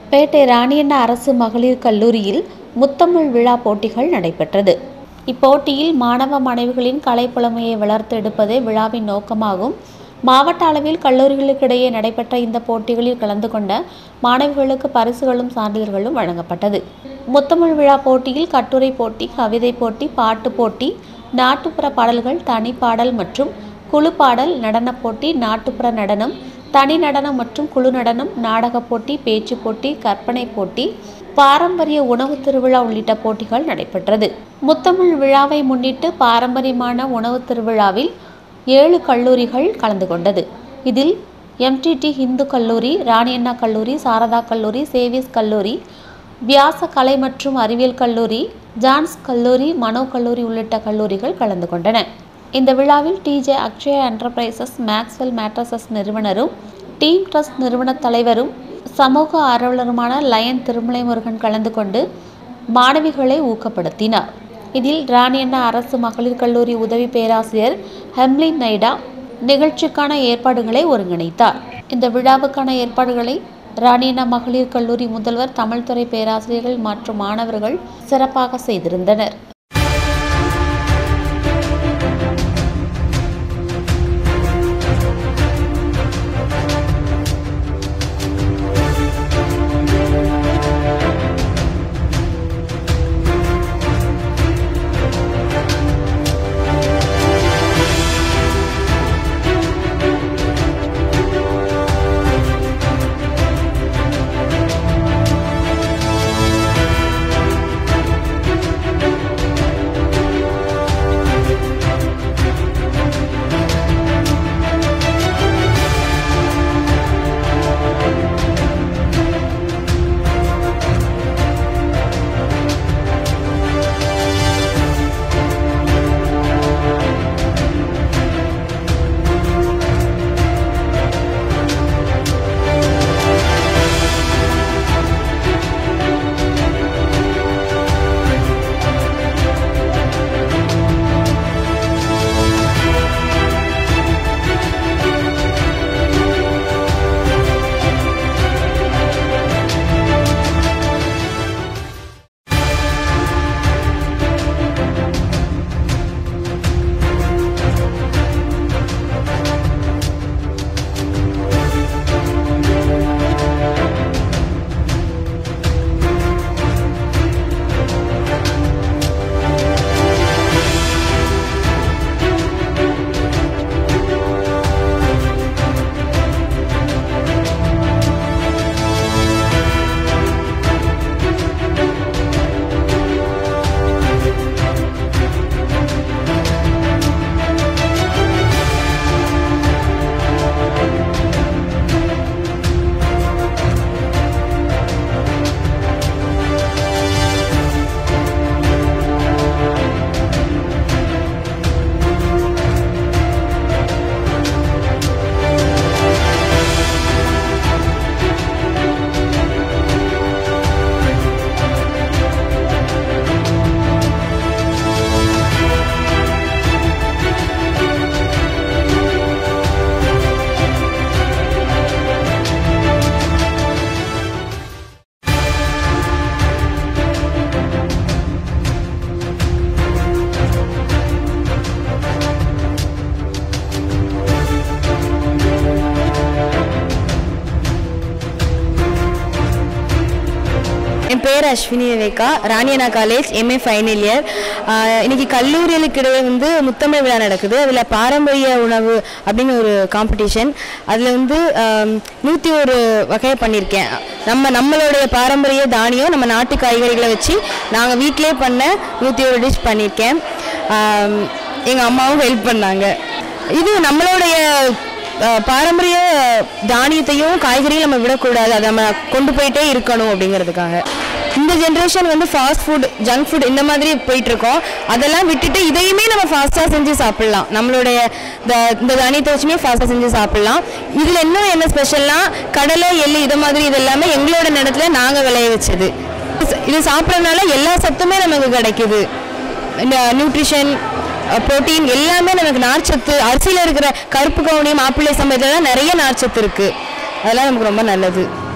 பேட்டை ராணியண்ணா அரசு மகளிர் கல்லூரியில் முத்தமிழ் விழா போட்டிகள் நடைபெற்றது இப்போட்டியில் மாணவ மாணவிகளின் கலைப்புலமையை வளர்த்து எடுப்பதே விழாவின் நோக்கமாகும் மாவட்ட அளவில் கல்லூரிகளுக்கிடையே நடைபெற்ற இந்த போட்டிகளில் கலந்து கொண்ட மாணவிகளுக்கு பரிசுகளும் சான்றிதழ்களும் வழங்கப்பட்டது முத்தமிழ் விழா போட்டியில் கட்டுரை போட்டி கவிதை போட்டி பாட்டு போட்டி நாட்டுப்புற பாடல்கள் தனிப்பாடல் மற்றும் குழு பாடல் நடனப் போட்டி நாட்டுப்புற நடனம் தனி நடனம் மற்றும் குழு நடனம் நாடகப் போட்டி பேச்சுப் போட்டி கற்பனை போட்டி பாரம்பரிய உணவு திருவிழா உள்ளிட்ட போட்டிகள் நடைபெற்றது முத்தமிழ் விழாவை முன்னிட்டு பாரம்பரியமான உணவு திருவிழாவில் ஏழு கல்லூரிகள் கலந்து கொண்டது இதில் எம்டிடி இந்து கல்லூரி ராணியண்ணா கல்லூரி சாரதா கல்லூரி சேவிஸ் கல்லூரி வியாச கலை மற்றும் அறிவியல் கல்லூரி ஜான்ஸ் கல்லூரி மனோ கல்லூரி உள்ளிட்ட கல்லூரிகள் கலந்து கொண்டன இந்த விழாவில் DJ Akshaya enterprises Maxwell mattresses நிறுவனரும் டீம் ட்ரஸ்ட் நிறுவன தலைவரும் சமூக ஆர்வலருமான லயன் திருமலை முருகன் கலந்து கொண்டு மாணவிகளை ஊக்கப்படுத்தினார் இதில் ராணியண்ணா அரசு மகளிர் கல்லூரி உதவி பேராசிரியர் ஹெம்லின் நைடா நிகழ்ச்சிக்கான ஏற்பாடுகளை ஒருங்கிணைத்தார் இந்த விழாவுக்கான ஏற்பாடுகளை ராணியண்ணா மகளிர் கல்லூரி முதல்வர் தமிழ்துறை பேராசிரியர்கள் மற்றும் மாணவர்கள் சிறப்பாக செய்திருந்தனர் என் பேர் Ashwini Viveka Ranianna college MA final year இன்னைக்கு கல்லூரிகளுக்கு இடையே வந்து முத்தமிழ் விழா நடக்குது அதில் பாரம்பரிய உணவு அப்படின்னு ஒரு காம்படிஷன் அதில் வந்து நூற்றி ஒரு வகையை பண்ணியிருக்கேன் நம்ம நம்மளுடைய பாரம்பரிய தானியம் நம்ம நாட்டு காய்கறிகளை வச்சு நாங்கள் வீட்டிலே பண்ண நூற்றி ஒரு டிஷ் பண்ணியிருக்கேன் எங்கள் அம்மாவும் ஹெல்ப் பண்ணாங்க இது நம்மளுடைய அஹ், பாரம்பரிய தானியத்தையும் காய்கறியும் நம்ம விடக்கூடாது அதை நம்ம கொண்டு போயிட்டே இருக்கணும் அப்படிங்கிறதுக்காக இந்த ஜென்ரேஷன் வந்து ஃபாஸ்ட் ஃபுட் ஜங்க் ஃபுட் இந்த மாதிரி போயிட்டு இருக்கோம் அதெல்லாம் விட்டுட்டு இதையுமே நம்ம ஃபாஸ்ட்டாக செஞ்சு சாப்பிடலாம் நம்மளுடைய இந்த- இந்த தானியத்தை வச்சுமே ஃபாஸ்ட்டாக செஞ்சு சாப்பிடலாம் இதில் இன்னும் என்ன ஸ்பெஷல்னா கடலை எள்ளு இது மாதிரி இது எல்லாமே எங்களோட நிலத்துல நாங்கள் விளைய வச்சது இது சாப்பிட்றதுனால எல்லா சத்துமே நமக்கு கிடைக்குது இந்த நியூட்ரிஷன் புரோட்டீன் எல்லாமே நமக்கு நார்ச்சத்து அரிசியில் இருக்கிற கருப்பு கவுனி மாப்பிள்ளை சம்பளத்தில் நிறைய நார்ச்சத்து இருக்குது அதெல்லாம் நமக்கு ரொம்ப நல்லது